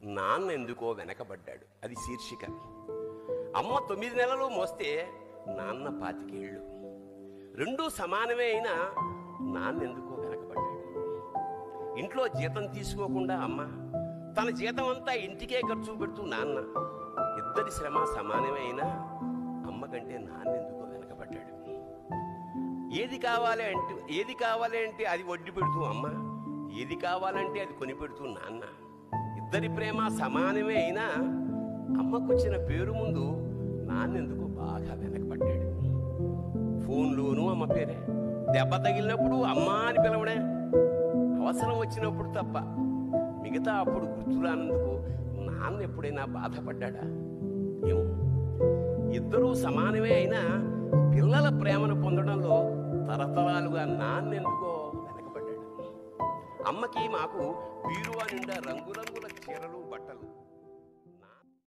నాన్న ఎందుకో వెనకబడ్డాడు అది శీర్షిక అమ్మ తొమ్మిది నెలలు మోస్తే నాన్న పాతికేళ్ళు రెండూ సమానమే అయినా నాన్న ఎందుకో వెనకబడ్డాడు ఇంట్లో జీతం తీసుకోకుండా అమ్మ తన జీతం అంతా ఇంటికే ఖర్చు పెడుతూ నాన్న ఇద్దరి శ్రమ సమానమే అయినా అమ్మ కంటే నాన్న ఎందుకో వెనకబడ్డాడు ఏది కావాలి అంటే ఏది కావాలి అంటే అది వడ్డీ పెడుతూ అమ్మ ఏది కావాలంటే అది కొని పెడుతూ నాన్న ఇద్దరి ప్రేమ సమానమే అయినా అమ్మకొచ్చిన పేరు ముందు నాన్నెందుకు బాగా వెనకబడ్డాడు ఫోన్లోనూ అమ్మ పేరే దెబ్బ తగిలినప్పుడు అమ్మ అని పిలవడే అవసరం వచ్చినప్పుడు తప్ప మిగతా అప్పుడు గుర్తురానందుకు నాన్న ఎప్పుడైనా బాధపడ్డా ఏమో ఇద్దరూ సమానమే అయినా పిల్లల ప్రేమను పొందడంలో తరతరాలుగా నాన్నెందుకో వెనకబడ్డాడు అమ్మకి మాకు బీరువా నిండా రంగురంగుల చీరలు